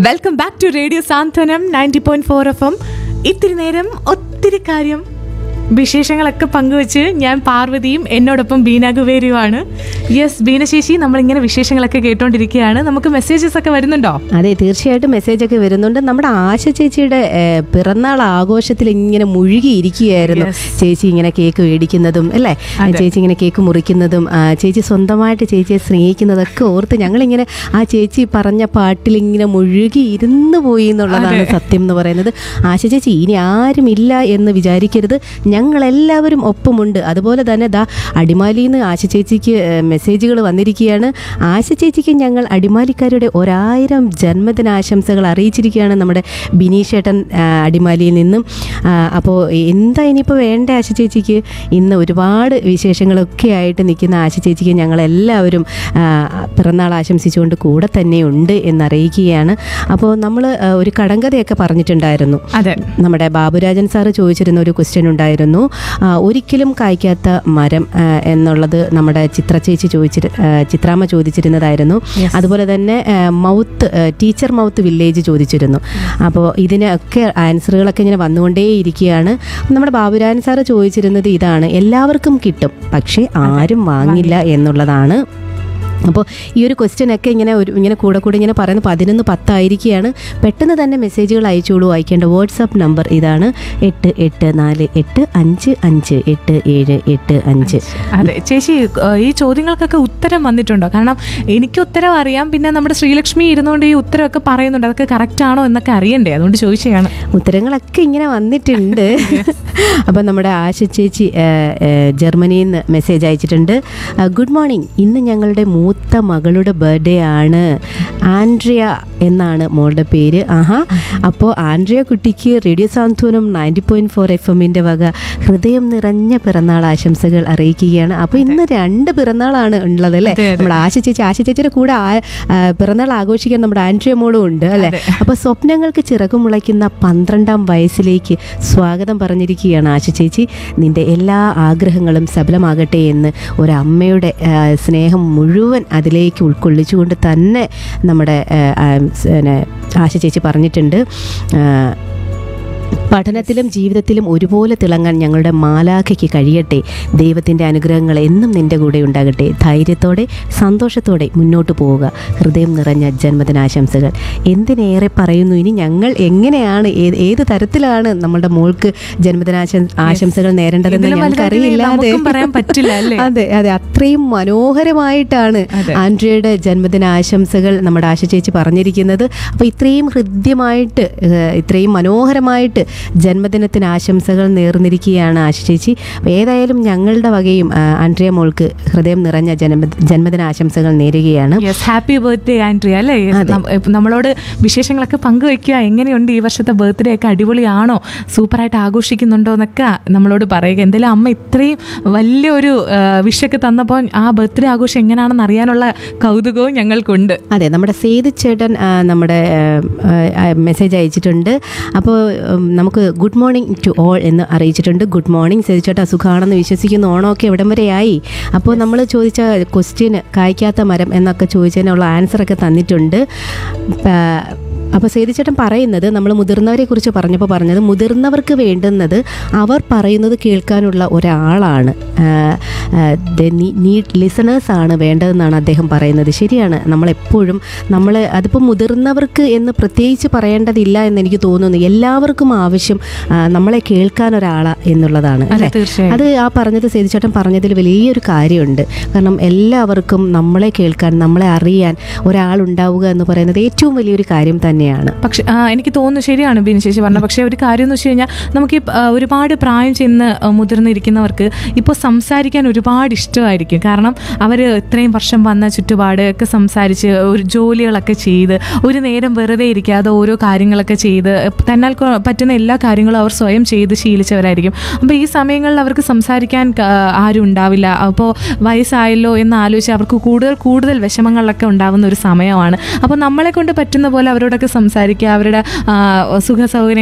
Welcome back to radio Santhwanam ninety point four F M ഇത്തിരി നേരം ഒത്തിരി കാര്യം വിശേഷങ്ങളൊക്കെ പങ്കുവച്ച് ഞാൻ പാർവതിയും എന്നോടൊപ്പം ബീന കുവേരിയുമാണ് യെസ് ബീനശേഷി നമ്മളിങ്ങനെ വിശേഷങ്ങളൊക്കെ കേട്ടോണ്ടിരിക്കുകയാണ് നമുക്ക് മെസ്സേജസ് ഒക്കെ വരുന്നുണ്ടോ അതെ തീർച്ചയായിട്ടും മെസ്സേജ് ഒക്കെ വരുന്നുണ്ട് നമ്മുടെ ആശ ചേച്ചിയുടെ ഏഹ്, പിറന്നാൾ ആഘോഷത്തിൽ ഇങ്ങനെ മുഴുകിയിരിക്കുകയായിരുന്നു Yes. ചേച്ചി ഇങ്ങനെ കേക്ക് മേടിക്കുന്നതും അല്ലേ അതെ. ചേച്ചി ഇങ്ങനെ കേക്ക് മുറിക്കുന്നതും ആ, ചേച്ചി സ്വന്തമായിട്ട് ചേച്ചിയെ സ്നേഹിക്കുന്നതൊക്കെ ഓർത്ത് ഞങ്ങളിങ്ങനെ ആ ചേച്ചി പറഞ്ഞ പാട്ടിൽ ഇങ്ങനെ മുഴുകി ഇരുന്ന് പോയി എന്നുള്ളതാണ് അതെ. സത്യം എന്ന് പറയുന്നത് ആശ ചേച്ചി ഇനി ആരുമില്ല എന്ന് വിചാരിക്കരുത് ഞങ്ങളെല്ലാവരും ഒപ്പമുണ്ട് അതുപോലെ തന്നെ ദാ അടിമാലിയിൽ നിന്ന് ആശ ചേച്ചിക്ക് മെസ്സേജുകൾ വന്നിരിക്കുകയാണ് ആശ ചേച്ചിക്ക് ഞങ്ങൾ അടിമാലിക്കാരുടെ ഒരായിരം ജന്മദിനാശംസകൾ അറിയിച്ചിരിക്കുകയാണ് നമ്മുടെ ബിനീഷേട്ടൻ ആ, അടിമാലിയിൽ നിന്നും അപ്പോൾ എന്താ ഇനിയിപ്പോൾ വേണ്ട ആശ ചേച്ചിക്ക് ഇന്ന് ഒരുപാട് വിശേഷങ്ങളൊക്കെ ആയിട്ട് നിൽക്കുന്ന ആശ ചേച്ചിക്ക് ഞങ്ങളെല്ലാവരും ആ, പിറന്നാൾ ആശംസിച്ചുകൊണ്ട് കൂടെ തന്നെ ഉണ്ട് എന്നറിയിക്കുകയാണ് അപ്പോൾ നമ്മൾ ഒരു കടങ്കഥയൊക്കെ പറഞ്ഞിട്ടുണ്ടായിരുന്നു അതെ നമ്മുടെ ബാബുരാജൻ സാറ് ചോദിച്ചിരുന്ന ഒരു ക്വസ്റ്റ്യൻ ഉണ്ടായിരുന്നു ആ, ഒരിക്കലും കായ്ക്കാത്ത മരം ആ, എന്നുള്ളത് നമ്മുടെ ചിത്ര ചേച്ചി ചോദിച്ചിട്ട് ആ, ചിത്രാമ്മ ചോദിച്ചിരുന്നതായിരുന്നു Yes. അതുപോലെ തന്നെ ആ, മൗത്ത് ആ, ടീച്ചർ മൗത്ത് വില്ലേജ് ചോദിച്ചിരുന്നു അപ്പോൾ ഇതിനൊക്കെ ആൻസറുകളൊക്കെ ഇങ്ങനെ വന്നുകൊണ്ടേ ഇരിക്കുകയാണ് നമ്മുടെ ബാബുരാജൻ സാറ് ചോദിച്ചിരുന്നത് ഇതാണ് എല്ലാവർക്കും കിട്ടും പക്ഷേ ആരും വാങ്ങില്ല എന്നുള്ളതാണ് അപ്പോൾ ഈ ഒരു ക്വസ്റ്റ്യൻ ഒക്കെ ഇങ്ങനെ ഒരു ഇങ്ങനെ കൂടെ കൂടെ ഇങ്ങനെ പറയുന്നത് പതിനൊന്ന് പത്തായിരിക്കുകയാണ് പെട്ടെന്ന് തന്നെ മെസ്സേജുകൾ അയച്ചോളൂ അയക്കേണ്ട വാട്സാപ്പ് നമ്പർ ഇതാണ് എട്ട് എട്ട് നാല് എട്ട് അഞ്ച് അഞ്ച് എട്ട് ഏഴ് എട്ട് അഞ്ച് അതെ ചേച്ചി ഏഹ്, ഈ ചോദ്യങ്ങൾക്കൊക്കെ ഉത്തരം വന്നിട്ടുണ്ടോ കാരണം എനിക്ക് ഉത്തരം അറിയാം പിന്നെ നമ്മുടെ ശ്രീലക്ഷ്മി ഇരുന്നുകൊണ്ട് ഈ ഉത്തരമൊക്കെ പറയുന്നുണ്ട് അതൊക്കെ കറക്റ്റ് ആണോ എന്നൊക്കെ അറിയണ്ടേ അതുകൊണ്ട് ചോദിച്ചതാണ് ഉത്തരങ്ങളൊക്കെ ഇങ്ങനെ വന്നിട്ടുണ്ട് അപ്പം നമ്മുടെ ആശ ചേച്ചി ആ, ആ, ജർമ്മനിയിൽ നിന്ന് മെസ്സേജ് അയച്ചിട്ടുണ്ട് ആ, ഗുഡ് മോർണിംഗ് ഇന്ന് ഞങ്ങളുടെ മൂത്ത മകളുടെ ബർത്ത്ഡേ ആണ് ആൻഡ്രിയ എന്നാണ് മോളുടെ പേര് ആഹാ അപ്പോൾ ആൻഡ്രിയ കുട്ടിക്ക് radio Santhwanam ninety point four F എമ്മിൻ്റെ വക ഹൃദയം നിറഞ്ഞ പിറന്നാൾ ആശംസകൾ അറിയിക്കുകയാണ് അപ്പോൾ ഇന്ന് രണ്ട് പിറന്നാളാണ് ഉള്ളത് അല്ലേ അതെ, അതെ. നമ്മുടെ ആശ ചേച്ചി ആശ ചേച്ചിയുടെ കൂടെ ആ- ആ, പിറന്നാൾ ആഘോഷിക്കാൻ നമ്മുടെ ആൻഡ്രിയ മോളും ഉണ്ട് അല്ലേ അതെ. അപ്പോൾ സ്വപ്നങ്ങൾക്ക് ചിറകു മുളയ്ക്കുന്ന പന്ത്രണ്ടാം വയസ്സിലേക്ക് സ്വാഗതം പറഞ്ഞിരിക്കുകയാണ് ആശ ചേച്ചി നിന്റെ എല്ലാ ആഗ്രഹങ്ങളും സഫലമാകട്ടെ എന്ന് ഒരമ്മയുടെ ആ, സ്നേഹം മുഴുവൻ അതിലേക്ക് ഉൾക്കൊള്ളിച്ചുകൊണ്ട് തന്നെ നമ്മുടെ ആ, ആ, സ് പിന്നെ ആശ ചേച്ചി പറഞ്ഞിട്ടുണ്ട് ആ, പഠനത്തിലും ജീവിതത്തിലും ഒരുപോലെ തിളങ്ങാൻ ഞങ്ങളുടെ മാലാഖയ്ക്ക് കഴിയട്ടെ ദൈവത്തിൻ്റെ അനുഗ്രഹങ്ങൾ എന്നും നിൻ്റെ കൂടെ ഉണ്ടാകട്ടെ ധൈര്യത്തോടെ സന്തോഷത്തോടെ മുന്നോട്ട് പോവുക ഹൃദയം നിറഞ്ഞ ജന്മദിനാശംസകൾ എന്തിനേറെ പറയുന്നു ഇനി ഞങ്ങൾ എങ്ങനെയാണ് ഏത് ഏത് തരത്തിലാണ് നമ്മുടെ മോൾക്ക് ജന്മദിനാശ ആശംസകൾ നേരേണ്ടതെന്ന് ഇതിലും ഞങ്ങൾക്കറിയില്ല വലുതായിട്ട് അതെ നമുക്കും പറയാൻ പറ്റില്ല അല്ലേ അതെ അതെ അത്രയും മനോഹരമായിട്ടാണ് അതെ. ആൻഡ്രിയയുടെ ജന്മദിനാശംസകൾ നമ്മുടെ ആശ ചേച്ചി പറഞ്ഞിരിക്കുന്നത് അപ്പോൾ ഇത്രയും ഹൃദ്യമായിട്ട് ഏഹ്, ഇത്രയും മനോഹരമായിട്ട് ജന്മദിനത്തിന് ആശംസകൾ നേർന്നിരിക്കുകയാണ് ആശ ചേച്ചി അപ്പോൾ ഏതായാലും ഞങ്ങളുടെ വകയും ആ, ആൻഡ്രിയ മോൾക്ക് ഹൃദയം നിറഞ്ഞ ജന്മ ജന്മദിനാശംസകൾ നേരുകയാണ് യെസ് ഹാപ്പി ബർത്ത്ഡേ ആൻഡ്രിയ അല്ലേ നം- ഇപ്പം നമ്മളോട് വിശേഷങ്ങളൊക്കെ പങ്കുവെക്കുക എങ്ങനെയുണ്ട് ഈ വർഷത്തെ ബർത്ത്ഡേ ഒക്കെ അടിപൊളിയാണോ സൂപ്പറായിട്ട് ആഘോഷിക്കുന്നുണ്ടോ എന്നൊക്കെ നമ്മളോട് പറയുക എന്തായാലും അമ്മ ഇത്രയും വലിയൊരു വിഷയൊക്കെ തന്നപ്പോൾ ആ ബർത്ത്ഡേ ആഘോഷം എങ്ങനെയാണെന്ന് അറിയാനുള്ള കൗതുകവും ഞങ്ങൾക്കുണ്ട് അതെ നമ്മുടെ സേതു ചേട്ടൻ ആ, നമ്മുടെ മെസ്സേജ് അയച്ചിട്ടുണ്ട് അപ്പോൾ ഉം, നമുക്ക് ഗുഡ് മോർണിംഗ് ടു ഓൾ എന്ന് അറിയിച്ചിട്ടുണ്ട് ഗുഡ് മോർണിംഗ് സേതു ചേട്ടാ സുഖമാണെന്ന് വിശ്വസിക്കുന്നു ഓണമൊക്കെ എവിടം വരെയായി അപ്പോൾ നമ്മൾ ചോദിച്ച ക്വസ്റ്റ്യന് കായ്ക്കാത്ത മരം എന്നൊക്കെ ചോദിച്ചതിനുള്ള ആൻസറൊക്കെ തന്നിട്ടുണ്ട് ആ, അപ്പോൾ സേതുചേട്ടൻ പറയുന്നത് നമ്മൾ മുതിർന്നവരെ കുറിച്ച് പറഞ്ഞപ്പോൾ പറഞ്ഞത് മുതിർന്നവർക്ക് വേണ്ടുന്നത് അവർ പറയുന്നത് കേൾക്കാനുള്ള ഒരാളാണ് നീഡ് ലിസണേഴ്സ് ആണ് വേണ്ടതെന്നാണ് അദ്ദേഹം പറയുന്നത് ശരിയാണ് നമ്മളെപ്പോഴും നമ്മൾ അതിപ്പോൾ മുതിർന്നവർക്ക് എന്ന് പ്രത്യേകിച്ച് പറയേണ്ടതില്ല എന്ന് എനിക്ക് തോന്നുന്നു എല്ലാവർക്കും ആവശ്യം ആ, നമ്മളെ കേൾക്കാൻ ഒരാളാ എന്നുള്ളതാണ് അതെ അല്ലേ തീർച്ചയായും അത് ആ പറഞ്ഞത് സേതുചേട്ടൻ പറഞ്ഞതിൽ വലിയൊരു കാര്യമുണ്ട് കാരണം എല്ലാവർക്കും നമ്മളെ കേൾക്കാൻ നമ്മളെ അറിയാൻ ഒരാളുണ്ടാവുക എന്ന് പറയുന്നത് ഏറ്റവും വലിയൊരു കാര്യം തന്നെയാണ് പക്ഷെ ആ, എനിക്ക് തോന്നുന്നു ശരിയാണ് ബിനു ചേച്ചി പറഞ്ഞത് പക്ഷേ ഒരു കാര്യം എന്ന് വെച്ച് കഴിഞ്ഞാൽ നമുക്ക് ഈ ആ, ഒരുപാട് പ്രായം ചെന്ന് ആ, മുതിർന്നിരിക്കുന്നവർക്ക് ഇപ്പോൾ സംസാരിക്കാൻ ഒരുപാട് ഇഷ്ടമായിരിക്കും കാരണം അവർ ഇത്രയും വർഷം വന്ന ചുറ്റുപാട് ഒക്കെ സംസാരിച്ച് ഒരു ജോലികളൊക്കെ ചെയ്ത് ഒരു നേരം വെറുതെ ഇരിക്കാതെ ഓരോ കാര്യങ്ങളൊക്കെ ചെയ്ത് തന്നാൽ കൊ- പറ്റുന്ന എല്ലാ കാര്യങ്ങളും അവർ സ്വയം ചെയ്ത് ശീലിച്ചവരായിരിക്കും അപ്പോൾ ഈ സമയങ്ങളിൽ അവർക്ക് സംസാരിക്കാൻ ക- ആരും ഉണ്ടാവില്ല അപ്പോൾ വയസ്സായല്ലോ എന്ന് ആലോചിച്ച് അവർക്ക് കൂടുതൽ കൂടുതൽ വിഷമങ്ങളിലൊക്കെ ഉണ്ടാവുന്ന ഒരു സമയമാണ് അപ്പോൾ നമ്മളെ കൊണ്ട് പറ്റുന്ന പോലെ അവരോടൊക്കെ സംസാരിക്കുക അവരുടെ ആ, സുഖ സൗകര്യം